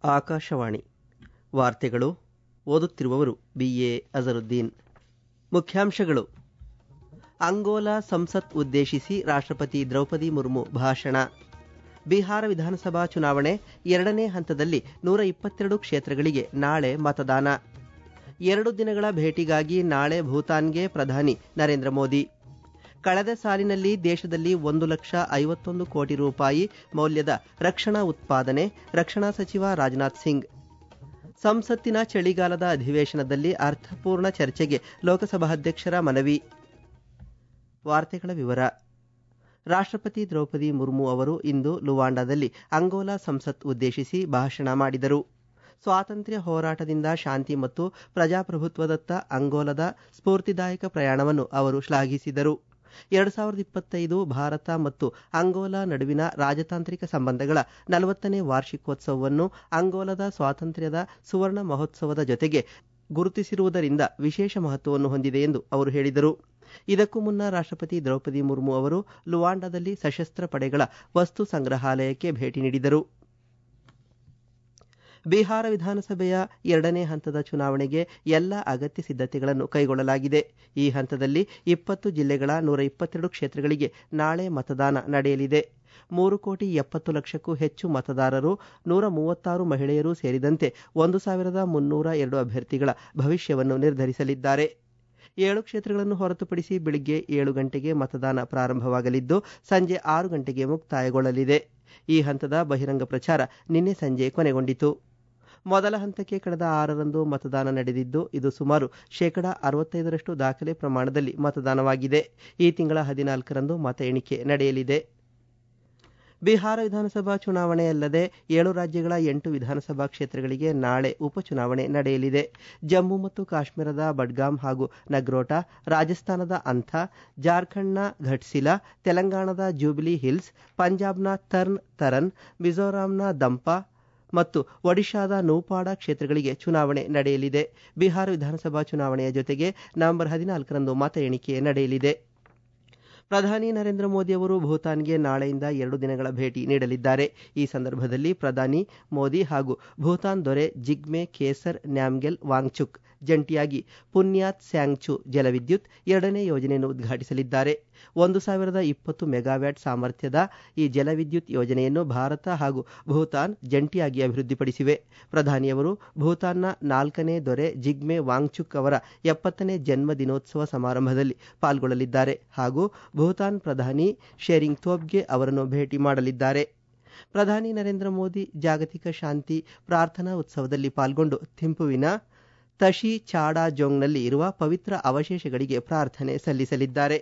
ಆಕಾಶವಾಣಿ ವಾರ್ತೆಗಳು ಓದುತ್ತಿರುವವರು B A Azharuddin ಮುಖ್ಯಾಂಶಗಳು ಅಂಗೋಲಾ ಸಂಸತ್ ಉದ್ದೇಶಿಸಿ ರಾಷ್ಟ್ರಪತಿ ದ್ರೌಪದಿ ಮುರ್ಮು ಭಾಷಣ ಬಿಹಾರ ವಿಧಾನಸಭಾ ಚುನಾವಣೆ ಎರಡನೇ ಹಂತದಲ್ಲಿ ನೂರ ಇಪ್ಪತ್ತೆರಡು ಕ್ಷೇತ್ರಗಳಿಗೆ ನಾಳೆ ಮತದಾನ ಎರಡು ದಿನಗಳ ಭೇಟಿಗಾಗಿ ನಾಳೆ ಭೂತಾನ್ಗೆ ಪ್ರಧಾನಿ ನರೇಂದ್ರ ಮೋದಿ ಕಳೆದ ಸಾಲಿನಲ್ಲಿ ದೇಶದಲ್ಲಿ ಒಂದು ಲಕ್ಷ ಐವತ್ತೊಂದು ಕೋಟಿ ರೂಪಾಯಿ ಮೌಲ್ಯದ ರಕ್ಷಣಾ ಉತ್ಪಾದನೆ ರಕ್ಷಣಾ ಸಚಿವ ರಾಜನಾಥ್ ಸಿಂಗ್ ಸಂಸತ್ತಿನ ಚಳಿಗಾಲದ ಅಧಿವೇಶನದಲ್ಲಿ ಅರ್ಥಪೂರ್ಣ ಚರ್ಚೆಗೆ ಲೋಕಸಭಾಧ್ಯಕ್ಷರ ಮನವಿ ವಾರ್ತೆಗಳ ವಿವರ ರಾಷ್ಟ್ರಪತಿ ದ್ರೌಪದಿ ಮುರ್ಮು ಅವರು ಇಂದು ಲುವಾಂಡಾದಲ್ಲಿ ಅಂಗೋಲಾ ಸಂಸತ್ ಉದ್ದೇಶಿಸಿ ಭಾಷಣ ಮಾಡಿದರು ಸ್ವಾತಂತ್ರ್ಯ ಹೋರಾಟದಿಂದ ಶಾಂತಿ ಮತ್ತು ಪ್ರಜಾಪ್ರಭುತ್ವದತ್ತ ಅಂಗೋಲದ ಸ್ಫೂರ್ತಿದಾಯಕ ಪ್ರಯಾಣವನ್ನು ಅವರು ಶ್ಲಾಘಿಸಿದರು ಎರಡು ಸಾವಿರದ ಇಪ್ಪತ್ತೈದು ಭಾರತ ಮತ್ತು ಅಂಗೋಲಾ ನಡುವಿನ ರಾಜತಾಂತ್ರಿಕ ಸಂಬಂಧಗಳ ನಲವತ್ತನೇ ವಾರ್ಷಿಕೋತ್ಸವವನ್ನು ಅಂಗೋಲದ ಸ್ವಾತಂತ್ರ್ಯದ ಸುವರ್ಣ ಮಹೋತ್ಸವದ ಜೊತೆಗೆ ಗುರುತಿಸಿರುವುದರಿಂದ ವಿಶೇಷ ಮಹತ್ವವನ್ನು ಹೊಂದಿದೆ ಎಂದು ಅವರು ಹೇಳಿದರು ಇದಕ್ಕೂ ಮುನ್ನ ರಾಷ್ಟ್ರಪತಿ ದ್ರೌಪದಿ ಮುರ್ಮು ಅವರು ಲುವಾಂಡಾದಲ್ಲಿ ಸಶಸ್ತ್ರ ಪಡೆಗಳ ವಸ್ತು ಸಂಗ್ರಹಾಲಯಕ್ಕೆ ಭೇಟಿ ನೀಡಿದರು ಬಿಹಾರ ವಿಧಾನಸಭೆಯ ಎರಡನೇ ಹಂತದ ಚುನಾವಣೆಗೆ ಎಲ್ಲ ಅಗತ್ಯ ಸಿದ್ಧತೆಗಳನ್ನು ಕೈಗೊಳ್ಳಲಾಗಿದೆ ಈ ಹಂತದಲ್ಲಿ ಇಪ್ಪತ್ತು ಜಿಲ್ಲೆಗಳ ನೂರ ಇಪ್ಪತ್ತೆರಡು ಕ್ಷೇತ್ರಗಳಿಗೆ ನಾಳೆ ಮತದಾನ ನಡೆಯಲಿದೆ ಮೂರು ಕೋಟಿ ಎಪ್ಪತ್ತು ಲಕ್ಷಕ್ಕೂ ಹೆಚ್ಚು ಮತದಾರರು ನೂರ ಮೂವತ್ತಾರು ಮಹಿಳೆಯರು ಸೇರಿದಂತೆ ಒಂದು ಸಾವಿರದ ಮುನ್ನೂರ ಎರಡು ಅಭ್ಯರ್ಥಿಗಳ ಭವಿಷ್ಯವನ್ನು ನಿರ್ಧರಿಸಲಿದ್ದಾರೆ ಏಳು ಕ್ಷೇತ್ರಗಳನ್ನು ಹೊರತುಪಡಿಸಿ ಬೆಳಿಗ್ಗೆ ಏಳು ಗಂಟೆಗೆ ಮತದಾನ ಪ್ರಾರಂಭವಾಗಲಿದ್ದು ಸಂಜೆ ಆರು ಗಂಟೆಗೆ ಮುಕ್ತಾಯಗೊಳ್ಳಲಿದೆ ಈ ಹಂತದ ಬಹಿರಂಗ ಪ್ರಚಾರ ನಿನ್ನೆ ಸಂಜೆ ಕೊನೆಗೊಂಡಿತು ಮೊದಲ ಹಂತಕ್ಕೆ ಕಳೆದ ಆರರಂದು ಮತದಾನ ನಡೆದಿದ್ದು ಇದು ಸುಮಾರು ಶೇಕಡಾ ಅರವತ್ತೈದರಷ್ಟು ದಾಖಲೆ ಪ್ರಮಾಣದಲ್ಲಿ ಮತದಾನವಾಗಿದೆ ಈ ತಿಂಗಳ ಹದಿನಾಲ್ಕರಂದು ಮತ ಎಣಿಕೆ ನಡೆಯಲಿದೆ ಬಿಹಾರ ವಿಧಾನಸಭಾ ಚುನಾವಣೆಯಲ್ಲದೆ ಏಳು ರಾಜ್ಯಗಳ ಎಂಟು ವಿಧಾನಸಭಾ ಕ್ಷೇತ್ರಗಳಿಗೆ ನಾಳೆ ಉಪಚುನಾವಣೆ ನಡೆಯಲಿದೆ ಜಮ್ಮು ಮತ್ತು ಕಾಶ್ಮೀರದ ಬಡ್ಗಾಮ್ ಹಾಗೂ ನಗ್ರೋಟಾ ರಾಜಸ್ಥಾನದ ಅಂಥಾ ಜಾರ್ಖಂಡ್ನ ಘಟ್ಸಿಲಾ ತೆಲಂಗಾಣದ ಜೂಬಿಲಿ ಹಿಲ್ಸ್ ಪಂಜಾಬ್ನ ತರ್ನ್ ತರನ್ ಮಿಜೋರಾಂನ ದಂಪಾ ಮತ್ತು ಒಡಿಶಾದ ನೂಪಾಡ ಕ್ಷೇತ್ರಗಳಿಗೆ ಚುನಾವಣೆ ನಡೆಯಲಿದೆ ಬಿಹಾರ ವಿಧಾನಸಭಾ ಚುನಾವಣೆಯ ಜೊತೆಗೆ ನವೆಂಬರ್ ಹದಿನಾಲ್ಕರಂದು ಮತ ಎಣಿಕೆ ನಡೆಯಲಿದೆ ಪ್ರಧಾನಿ ನರೇಂದ್ರ ಮೋದಿ ಅವರು ಭೂತಾನ್ಗೆ ನಾಳೆಯಿಂದ ಎರಡು ದಿನಗಳ ಭೇಟಿ ನೀಡಲಿದ್ದಾರೆ ಈ ಸಂದರ್ಭದಲ್ಲಿ ಪ್ರಧಾನಿ ಮೋದಿ ಹಾಗೂ ಭೂತಾನ್ ದೊರೆ ಜಿಗ್ಮೆ ಕೇಸರ್ ನ್ಯಾಮ್ಗೆಲ್ ವಾಂಗ್ಚುಕ್ ಜಂಟಿಯಾಗಿ ಪುನ್ಯಾತ್ ಸ್ಯಾಂಗ್ಚು ಜಲವಿದ್ಯುತ್ ಎರಡನೇ ಯೋಜನೆಯನ್ನು ಉದ್ಘಾಟಿಸಲಿದ್ದಾರೆ ಒಂದು ಸಾವಿರದ ಇಪ್ಪತ್ತು ಮೆಗಾವ್ಯಾಟ್ ಸಾಮರ್ಥ್ಯದ ಈ ಜಲವಿದ್ಯುತ್ ಯೋಜನೆಯನ್ನು ಭಾರತ ಹಾಗೂ ಭೂತಾನ್ ಜಂಟಿಯಾಗಿ ಅಭಿವೃದ್ಧಿಪಡಿಸಿವೆ ಪ್ರಧಾನಿಯವರು ಭೂತಾನ್ನ ನಾಲ್ಕನೇ ದೊರೆ ಜಿಗ್ಮೆ ವಾಂಗ್ಚುಕ್ ಅವರ ಎಪ್ಪತ್ತನೇ ಜನ್ಮ ದಿನೋತ್ಸವ ಸಮಾರಂಭದಲ್ಲಿ ಪಾಲ್ಗೊಳ್ಳಲಿದ್ದಾರೆ ಹಾಗೂ ಭೂತಾನ್ ಪ್ರಧಾನಿ ಶೇರಿಂಗ್ ಥೋಬ್ಗೆ ಅವರನ್ನು ಭೇಟಿ ಮಾಡಲಿದ್ದಾರೆ ಪ್ರಧಾನಿ ನರೇಂದ್ರ ಮೋದಿ ಜಾಗತಿಕ ಶಾಂತಿ ಪ್ರಾರ್ಥನಾ ಉತ್ಸವದಲ್ಲಿ ಪಾಲ್ಗೊಂಡು ಥಿಂಪುವಿನ ತಶಿ ಚಾಡಾಜೋಂಗ್ನಲ್ಲಿ ಇರುವ ಪವಿತ್ರ ಅವಶೇಷಗಳಿಗೆ ಪ್ರಾರ್ಥನೆ ಸಲ್ಲಿಸಲಿದ್ದಾರೆ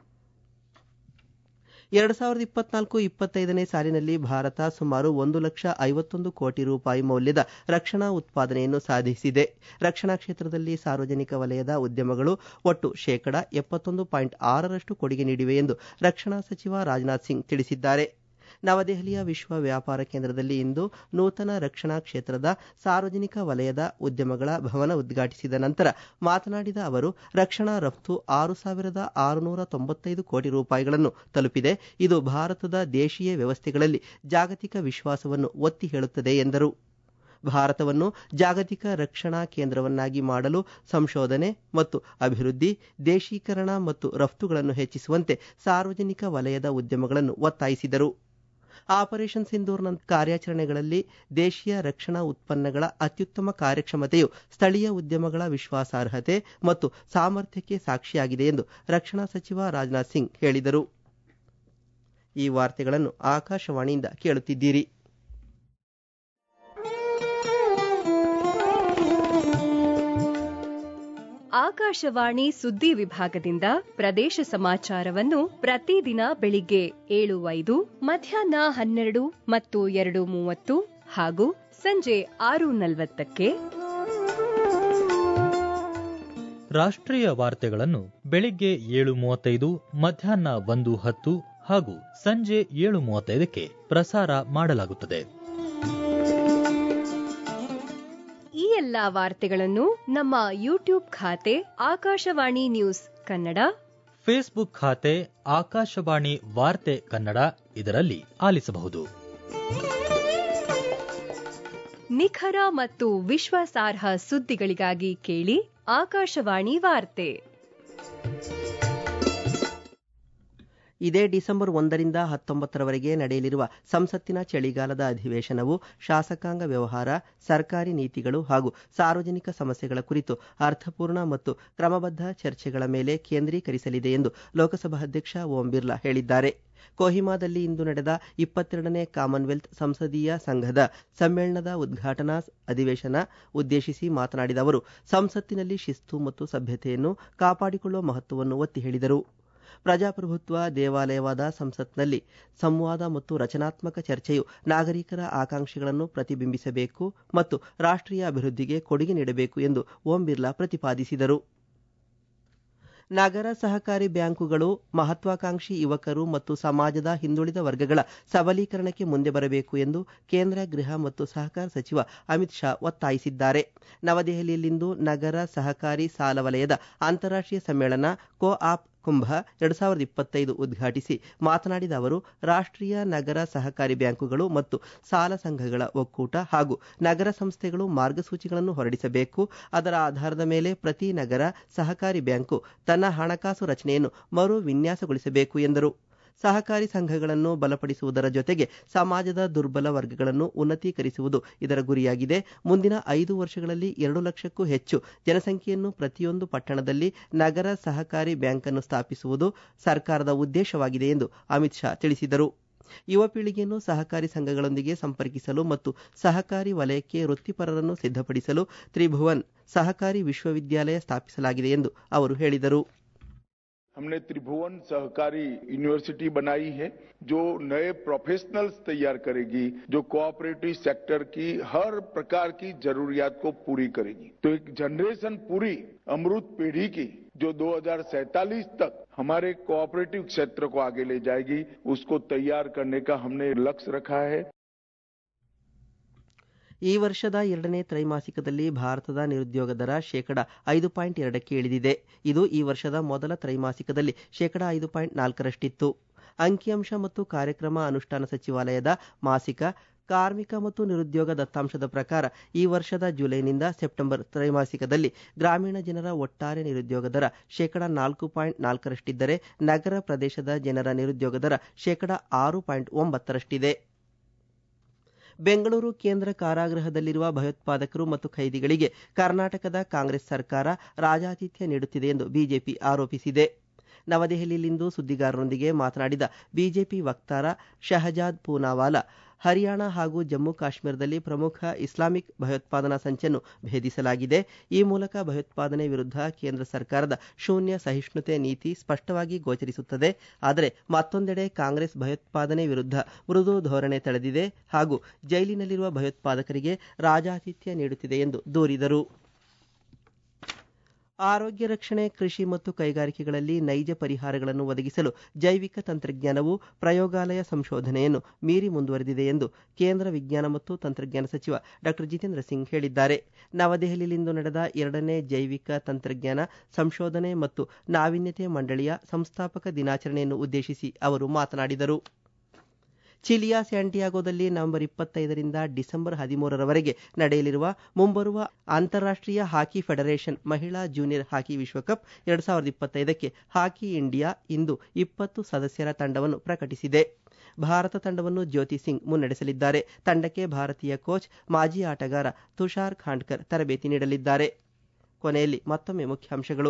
ಎರಡು ಸಾವಿರದ ಇಪ್ಪತ್ನಾಲ್ಕು ಇಪ್ಪತ್ತೈದನೇ ಸಾಲಿನಲ್ಲಿ ಭಾರತ ಸುಮಾರು ಒಂದು ಲಕ್ಷ ಐವತ್ತೊಂದು ಕೋಟಿ ರೂಪಾಯಿ ಮೌಲ್ಯದ ರಕ್ಷಣಾ ಉತ್ಪಾದನೆಯನ್ನು ಸಾಧಿಸಿದೆ ರಕ್ಷಣಾ ಕ್ಷೇತ್ರದಲ್ಲಿ ಸಾರ್ವಜನಿಕ ವಲಯದ ಉದ್ಯಮಗಳು ಒಟ್ಟು ಶೇಕಡಾ ಎಪ್ಪತ್ತೊಂದು ಪಾಯಿಂಟ್ ಆರರಷ್ಟು ಕೊಡುಗೆ ನೀಡಿವೆ ಎಂದು ರಕ್ಷಣಾ ಸಚಿವ ರಾಜನಾಥ್ ಸಿಂಗ್ ತಿಳಿಸಿದ್ದಾರೆ ನವದೆಹಲಿಯ ವಿಶ್ವ ವ್ಯಾಪಾರ ಕೇಂದ್ರದಲ್ಲಿ ಇಂದು ನೂತನ ರಕ್ಷಣಾ ಕ್ಷೇತ್ರದ ಸಾರ್ವಜನಿಕ ವಲಯದ ಉದ್ಯಮಗಳ ಭವನ ಉದ್ಘಾಟಿಸಿದ ನಂತರ ಮಾತನಾಡಿದ ಅವರು ರಕ್ಷಣಾ ರಫ್ತು ಆರು ಸಾವಿರದ ಆರುನೂರ ತೊಂಬತ್ತೈದು ಕೋಟಿ ರೂಪಾಯಿಗಳನ್ನು ತಲುಪಿದೆ ಇದು ಭಾರತದ ದೇಶೀಯ ವ್ಯವಸ್ಥೆಗಳಲ್ಲಿ ಜಾಗತಿಕ ವಿಶ್ವಾಸವನ್ನು ಒತ್ತಿ ಹೇಳುತ್ತದೆ ಎಂದರು ಭಾರತವನ್ನು ಜಾಗತಿಕ ರಕ್ಷಣಾ ಕೇಂದ್ರವನ್ನಾಗಿ ಮಾಡಲು ಸಂಶೋಧನೆ ಮತ್ತು ಅಭಿವೃದ್ಧಿ ದೇಶೀಕರಣ ಮತ್ತು ರಫ್ತುಗಳನ್ನು ಹೆಚ್ಚಿಸುವಂತೆ ಸಾರ್ವಜನಿಕ ವಲಯದ ಉದ್ಯಮಗಳನ್ನು ಒತ್ತಾಯಿಸಿದರು ಆಪರೇಷನ್ ಸಿಂಧೂರ್ನ ಕಾರ್ಯಾಚರಣೆಗಳಲ್ಲಿ ದೇಶೀಯ ರಕ್ಷಣಾ ಉತ್ಪನ್ನಗಳ ಅತ್ಯುತ್ತಮ ಕಾರ್ಯಕ್ಷಮತೆಯು ಸ್ಥಳೀಯ ಉದ್ಯಮಗಳ ವಿಶ್ವಾಸಾರ್ಹತೆ ಮತ್ತು ಸಾಮರ್ಥ್ಯಕ್ಕೆ ಸಾಕ್ಷಿಯಾಗಿದೆ ಎಂದು ರಕ್ಷಣಾ ಸಚಿವ ರಾಜನಾಥ್ ಸಿಂಗ್ ಹೇಳಿದರು ಈ ವಾರ್ತೆಗಳನ್ನು ಆಕಾಶವಾಣಿಯಿಂದ ಕೇಳುತ್ತಿದ್ದೀರಿ ಆಕಾಶವಾಣಿ ಸುದ್ದಿ ವಿಭಾಗದಿಂದ ಪ್ರದೇಶ ಸಮಾಚಾರವನ್ನು ಪ್ರತಿದಿನ ಬೆಳಿಗ್ಗೆ ಏಳು ಐದು ಮಧ್ಯಾಹ್ನ ಹನ್ನೆರಡು ಮತ್ತು ಎರಡು ಮೂವತ್ತು ಹಾಗೂ ಸಂಜೆ ಆರು ನಲವತ್ತಕ್ಕೆ ರಾಷ್ಟ್ರೀಯ ವಾರ್ತೆಗಳನ್ನು ಬೆಳಿಗ್ಗೆ ಏಳು ಮೂವತ್ತೈದು ಮಧ್ಯಾಹ್ನ ಒಂದು ಹತ್ತು ಹಾಗೂ ಸಂಜೆ ಏಳು ಮೂವತ್ತೈದಕ್ಕೆ ಪ್ರಸಾರ ಮಾಡಲಾಗುತ್ತದೆ ಈ ಎಲ್ಲಾ ವಾರ್ತೆಗಳನ್ನು ನಮ್ಮ ಯೂಟ್ಯೂಬ್ ಖಾತೆ ಆಕಾಶವಾಣಿ ನ್ಯೂಸ್ ಕನ್ನಡ ಫೇಸ್ಬುಕ್ ಖಾತೆ ಆಕಾಶವಾಣಿ ವಾರ್ತೆ ಕನ್ನಡ ಇದರಲ್ಲಿ ಆಲಿಸಬಹುದು ನಿಖರ ಮತ್ತು ವಿಶ್ವಾಸಾರ್ಹ ಸುದ್ದಿಗಳಿಗಾಗಿ ಕೇಳಿ ಆಕಾಶವಾಣಿ ವಾರ್ತೆ ಇದೇ ಡಿಸೆಂಬರ್ ಒಂದರಿಂದ ಹತ್ತೊಂಬತ್ತರವರೆಗೆ ನಡೆಯಲಿರುವ ಸಂಸತ್ತಿನ ಚಳಿಗಾಲದ ಅಧಿವೇಶನವು ಶಾಸಕಾಂಗ ವ್ಯವಹಾರ ಸರ್ಕಾರಿ ನೀತಿಗಳು ಹಾಗೂ ಸಾರ್ವಜನಿಕ ಸಮಸ್ಯೆಗಳ ಕುರಿತು ಅರ್ಥಪೂರ್ಣ ಮತ್ತು ಕ್ರಮಬದ್ಧ ಚರ್ಚೆಗಳ ಮೇಲೆ ಕೇಂದ್ರೀಕರಿಸಲಿದೆ ಎಂದು ಲೋಕಸಭಾಧ್ಯಕ್ಷ ಓಂ ಬಿರ್ಲಾ ಹೇಳಿದ್ದಾರೆ ಕೊಹಿಮಾದಲ್ಲಿ ಇಂದು ನಡೆದ ಇಪ್ಪತ್ತೆರಡನೇ ಕಾಮನ್ವೆಲ್ತ್ ಸಂಸದೀಯ ಸಂಘದ ಸಮ್ಮೇಳನದ ಉದ್ಘಾಟನಾ ಅಧಿವೇಶನ ಉದ್ದೇಶಿಸಿ ಮಾತನಾಡಿದ ಅವರು ಸಂಸತ್ತಿನಲ್ಲಿ ಶಿಸ್ತು ಮತ್ತು ಸಭ್ಯತೆಯನ್ನು ಕಾಪಾಡಿಕೊಳ್ಳುವ ಮಹತ್ವವನ್ನು ಒತ್ತಿ ಹೇಳಿದರು ಪ್ರಜಾಪ್ರಭುತ್ವ ದೇವಾಲಯವಾದ ಸಂಸತ್ನಲ್ಲಿ ಸಂವಾದ ಮತ್ತು ರಚನಾತ್ಮಕ ಚರ್ಚೆಯು ನಾಗರಿಕರ ಆಕಾಂಕ್ಷೆಗಳನ್ನು ಪ್ರತಿಬಿಂಬಿಸಬೇಕು ಮತ್ತು ರಾಷ್ಟ್ರೀಯ ಅಭಿವೃದ್ಧಿಗೆ ಕೊಡುಗೆ ನೀಡಬೇಕು ಎಂದು ಓಂ ಬಿರ್ಲಾ ಪ್ರತಿಪಾದಿಸಿದರು ನಗರ ಸಹಕಾರಿ ಬ್ಯಾಂಕುಗಳು ಮಹತ್ವಾಕಾಂಕ್ಷಿ ಯುವಕರು ಮತ್ತು ಸಮಾಜದ ಹಿಂದುಳಿದ ವರ್ಗಗಳ ಸಬಲೀಕರಣಕ್ಕೆ ಮುಂದೆ ಬರಬೇಕು ಎಂದು ಕೇಂದ್ರ ಗೃಹ ಮತ್ತು ಸಹಕಾರ ಸಚಿವ ಅಮಿತ್ ಶಾ ಒತ್ತಾಯಿಸಿದ್ದಾರೆ ನವದೆಹಲಿಯಲ್ಲಿಂದು ನಗರ ಸಹಕಾರಿ ಸಾಲ ವಲಯದ ಅಂತಾರಾಷ್ಟ್ರೀಯ ಸಮ್ಮೇಳನ ಕೋ ಆಪ್ ಕುಂಭ ಎರಡು ಸಾವಿರದ ಇಪ್ಪತ್ತೈದು ಉದ್ಘಾಟಿಸಿ ಮಾತನಾಡಿದ ಅವರು ರಾಷ್ಟ್ರೀಯ ನಗರ ಸಹಕಾರಿ ಬ್ಯಾಂಕುಗಳು ಮತ್ತು ಸಾಲ ಸಂಘಗಳ ಒಕ್ಕೂಟ ಹಾಗೂ ನಗರ ಸಂಸ್ಥೆಗಳು ಮಾರ್ಗಸೂಚಿಗಳನ್ನು ಹೊರಡಿಸಬೇಕು ಅದರ ಆಧಾರದ ಮೇಲೆ ಪ್ರತಿ ನಗರ ಸಹಕಾರಿ ಬ್ಯಾಂಕು ತನ್ನ ಹಣಕಾಸು ರಚನೆಯನ್ನು ಮರು ವಿನ್ಯಾಸಗೊಳಿಸಬೇಕು ಎಂದರು ಸಹಕಾರಿ ಸಂಘಗಳನ್ನು ಬಲಪಡಿಸುವುದರ ಜೊತೆಗೆ ಸಮಾಜದ ದುರ್ಬಲ ವರ್ಗಗಳನ್ನು ಉನ್ನತೀಕರಿಸುವುದು ಇದರ ಗುರಿಯಾಗಿದೆ ಮುಂದಿನ ಐದು ವರ್ಷಗಳಲ್ಲಿ ಎರಡು ಲಕ್ಷಕ್ಕೂ ಹೆಚ್ಚು ಜನಸಂಖ್ಯೆಯನ್ನು ಪ್ರತಿಯೊಂದು ಪಟ್ಟಣದಲ್ಲಿ ನಗರ ಸಹಕಾರಿ ಬ್ಯಾಂಕ್ ಅನ್ನು ಸ್ಥಾಪಿಸುವುದು ಸರ್ಕಾರದ ಉದ್ದೇಶವಾಗಿದೆ ಎಂದು ಅಮಿತ್ ಶಾ ತಿಳಿಸಿದರು ಯುವ ಪೀಳಿಗೆಯನ್ನು ಸಹಕಾರಿ ಸಂಘಗಳೊಂದಿಗೆ ಸಂಪರ್ಕಿಸಲು ಮತ್ತು ಸಹಕಾರಿ ವಲಯಕ್ಕೆ ವೃತ್ತಿಪರರನ್ನು ಸಿದ್ಧಪಡಿಸಲು ತ್ರಿಭುವನ್ ಸಹಕಾರಿ ವಿಶ್ವವಿದ್ಯಾಲಯ ಸ್ಥಾಪಿಸಲಾಗಿದೆ ಎಂದು ಅವರು ಹೇಳಿದರು हमने त्रिभुवन सहकारी यूनिवर्सिटी बनाई है जो नए प्रोफेशनल्स तैयार करेगी जो कोऑपरेटिव सेक्टर की हर प्रकार की जरूरियात को पूरी करेगी तो एक जनरेशन पूरी अमृत पीढ़ी की जो 2047 तक हमारे कोऑपरेटिव क्षेत्र को आगे ले जाएगी उसको तैयार करने का हमने लक्ष्य रखा है ಈ ವರ್ಷದ ಎರಡನೇ ತ್ರೈಮಾಸಿಕದಲ್ಲಿ ಭಾರತದ ನಿರುದ್ಯೋಗ ದರ ಶೇಕಡ ಐದು ಪಾಯಿಂಟ್ ಎರಡಕ್ಕೆ ಇಳಿದಿದೆ ಇದು ಈ ವರ್ಷದ ಮೊದಲ ತ್ರೈಮಾಸಿಕದಲ್ಲಿ ಶೇಕಡ ಐದು ಪಾಯಿಂಟ್ ನಾಲ್ಕರಷ್ಟಿತ್ತು ಅಂಕಿಅಂಶ ಮತ್ತು ಕಾರ್ಯಕ್ರಮ ಅನುಷ್ಠಾನ ಸಚಿವಾಲಯದ ಮಾಸಿಕ ಕಾರ್ಮಿಕ ಮತ್ತು ನಿರುದ್ಯೋಗ ದತ್ತಾಂಶದ ಪ್ರಕಾರ ಈ ವರ್ಷದ ಜುಲೈನಿಂದ ಸೆಪ್ಟೆಂಬರ್ ತ್ರೈಮಾಸಿಕದಲ್ಲಿ ಗ್ರಾಮೀಣ ಜನರ ಒಟ್ಟಾರೆ ನಿರುದ್ಯೋಗ ದರ ಶೇಕಡ ನಾಲ್ಕು ಪಾಯಿಂಟ್ ನಾಲ್ಕರಷ್ಟಿದ್ದರೆ ನಗರ ಪ್ರದೇಶದ ಜನರ ನಿರುದ್ಯೋಗ ದರ ಶೇಕಡ ಆರು ಪಾಯಿಂಟ್ ಒಂಬತ್ತರಷ್ಟಿದೆ ಬೆಂಗಳೂರು ಕೇಂದ್ರ ಕಾರಾಗೃಹದಲ್ಲಿರುವ ಭಯೋತ್ಪಾದಕರು ಮತ್ತು ಖೈದಿಗಳಿಗೆ ಕರ್ನಾಟಕದ ಕಾಂಗ್ರೆಸ್ ಸರ್ಕಾರ ರಾಜಾತಿಥ್ಯ ನೀಡುತ್ತಿದೆ ಎಂದು ಬಿಜೆಪಿ ಆರೋಪಿಸಿದೆ ನವದೆಹಲಿಯಲ್ಲಿಂದು ಸುದ್ದಿಗಾರರೊಂದಿಗೆ ಮಾತನಾಡಿದ ಬಿಜೆಪಿ ವಕ್ತಾರ ಶಹಜಾದ್ ಪೂನಾವಾಲಾ ಹರಿಯಾಣ ಹಾಗೂ ಜಮ್ಮು ಕಾಶ್ಮೀರದಲ್ಲಿ ಪ್ರಮುಖ ಇಸ್ಲಾಮಿಕ್ ಭಯೋತ್ಪಾದನಾ ಸಂಚನ್ನು ಭೇದಿಸಲಾಗಿದೆ ಈ ಮೂಲಕ ಭಯೋತ್ಪಾದನೆ ವಿರುದ್ಧ ಕೇಂದ್ರ ಸರ್ಕಾರದ ಶೂನ್ಯ ಸಹಿಷ್ಣುತೆ ನೀತಿ ಸ್ಪಷ್ಟವಾಗಿ ಗೋಚರಿಸುತ್ತದೆ ಆದರೆ ಮತ್ತೊಂದೆಡೆ ಕಾಂಗ್ರೆಸ್ ಭಯೋತ್ಪಾದನೆ ವಿರುದ್ಧ ಮೃದು ಧೋರಣೆ ತಳೆದಿದೆ ಹಾಗೂ ಜೈಲಿನಲ್ಲಿರುವ ಭಯೋತ್ಪಾದಕರಿಗೆ ರಾಜಾತಿಥ್ಯ ನೀಡುತ್ತಿದೆ ಎಂದು ದೂರಿದರು ಆರೋಗ್ಯ ರಕ್ಷಣೆ ಕೃಷಿ ಮತ್ತು ಕೈಗಾರಿಕೆಗಳಲ್ಲಿ ನೈಜ ಪರಿಹಾರಗಳನ್ನು ಒದಗಿಸಲು ಜೈವಿಕ ತಂತ್ರಜ್ಞಾನವು ಪ್ರಯೋಗಾಲಯ ಸಂಶೋಧನೆಯನ್ನು ಮೀರಿ ಮುಂದುವರೆದಿದೆ ಎಂದು ಕೇಂದ್ರ ವಿಜ್ಞಾನ ಮತ್ತು ತಂತ್ರಜ್ಞಾನ ಸಚಿವ ಡಾ ಜಿತೇಂದ್ರ ಸಿಂಗ್ ಹೇಳಿದ್ದಾರೆ ನವದೆಹಲಿಯಲ್ಲಿಂದು ನಡೆದ ಎರಡನೇ ಜೈವಿಕ ತಂತ್ರಜ್ಞಾನ ಸಂಶೋಧನೆ ಮತ್ತು ನಾವೀನ್ಯತೆ ಮಂಡಳಿಯ ಸಂಸ್ಥಾಪಕ ದಿನಾಚರಣೆಯನ್ನು ಉದ್ದೇಶಿಸಿ ಅವರು ಮಾತನಾಡಿದರು ಚಿಲಿಯ ಸ್ಯಾಂಟಿಯಾಗೋದಲ್ಲಿ ನವೆಂಬರ್ ಇಪ್ಪತ್ತೈದರಿಂದ ಡಿಸೆಂಬರ್ ಹದಿಮೂರರವರೆಗೆ ನಡೆಯಲಿರುವ ಮುಂಬರುವ ಅಂತಾರಾಷ್ಟ್ರೀಯ ಹಾಕಿ ಫೆಡರೇಷನ್ ಮಹಿಳಾ ಜೂನಿಯರ್ ಹಾಕಿ ವಿಶ್ವಕಪ್ ಎರಡು ಸಾವಿರದ ಇಪ್ಪತ್ತೈದಕ್ಕೆ ಹಾಕಿ ಇಂಡಿಯಾ ಇಂದು ಇಪ್ಪತ್ತು ಸದಸ್ಯರ ತಂಡವನ್ನು ಪ್ರಕಟಿಸಿದೆ ಭಾರತ ತಂಡವನ್ನು ಜ್ಯೋತಿ ಸಿಂಗ್ ಮುನ್ನಡೆಸಲಿದ್ದಾರೆ ತಂಡಕ್ಕೆ ಭಾರತೀಯ ಕೋಚ್ ಮಾಜಿ ಆಟಗಾರ ತುಷಾರ್ ಖಾಂಡ್ಕರ್ ತರಬೇತಿ ನೀಡಲಿದ್ದಾರೆ ಕೊನೆಯಲ್ಲಿ ಮತ್ತೊಮ್ಮೆ ಮುಖ್ಯಾಂಶಗಳು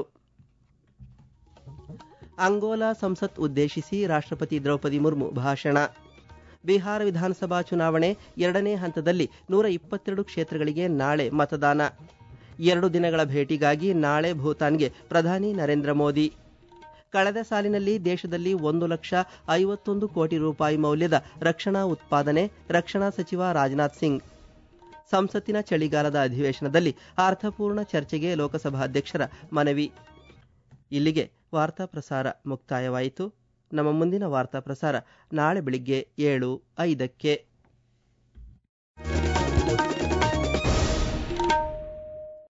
ಅಂಗೋಲಾ ಸಂಸತ್ ಉದ್ದೇಶಿಸಿ ರಾಷ್ಟ್ರಪತಿ ದ್ರೌಪದಿ ಮುರ್ಮು ಭಾಷಣ ಬಿಹಾರ ವಿಧಾನಸಭಾ ಚುನಾವಣೆ ಎರಡನೇ ಹಂತದಲ್ಲಿ ನೂರ ಇಪ್ಪತ್ತೆರಡು ಕ್ಷೇತ್ರಗಳಿಗೆ ನಾಳೆ ಮತದಾನ ಎರಡು ದಿನಗಳ ಭೇಟಿಗಾಗಿ ನಾಳೆ ಭೂತಾನ್ಗೆ ಪ್ರಧಾನಿ ನರೇಂದ್ರ ಮೋದಿ ಕಳೆದ ಸಾಲಿನಲ್ಲಿ ದೇಶದಲ್ಲಿ ಒಂದು ಲಕ್ಷ ಐವತ್ತೊಂದು ಕೋಟಿ ರೂಪಾಯಿ ಮೌಲ್ಯದ ರಕ್ಷಣಾ ಉತ್ಪಾದನೆ ರಕ್ಷಣಾ ಸಚಿವ ರಾಜನಾಥ್ ಸಿಂಗ್ ಸಂಸತ್ತಿನ ಚಳಿಗಾಲದ ಅಧಿವೇಶನದಲ್ಲಿ ಅರ್ಥಪೂರ್ಣ ಚರ್ಚೆಗೆ ಲೋಕಸಭಾಧ್ಯಕ್ಷರ ಮನವಿ ಇಲ್ಲಿಗೆ ವಾರ್ತಾ ಪ್ರಸಾರ ಮುಕ್ತಾಯವಾಯಿತು ನಮ್ಮ ಮುಂದಿನ ವಾರ್ತಾ ಪ್ರಸಾರ ನಾಳೆ ಬೆಳಿಗ್ಗೆ ಏಳು ಐದಕ್ಕೆ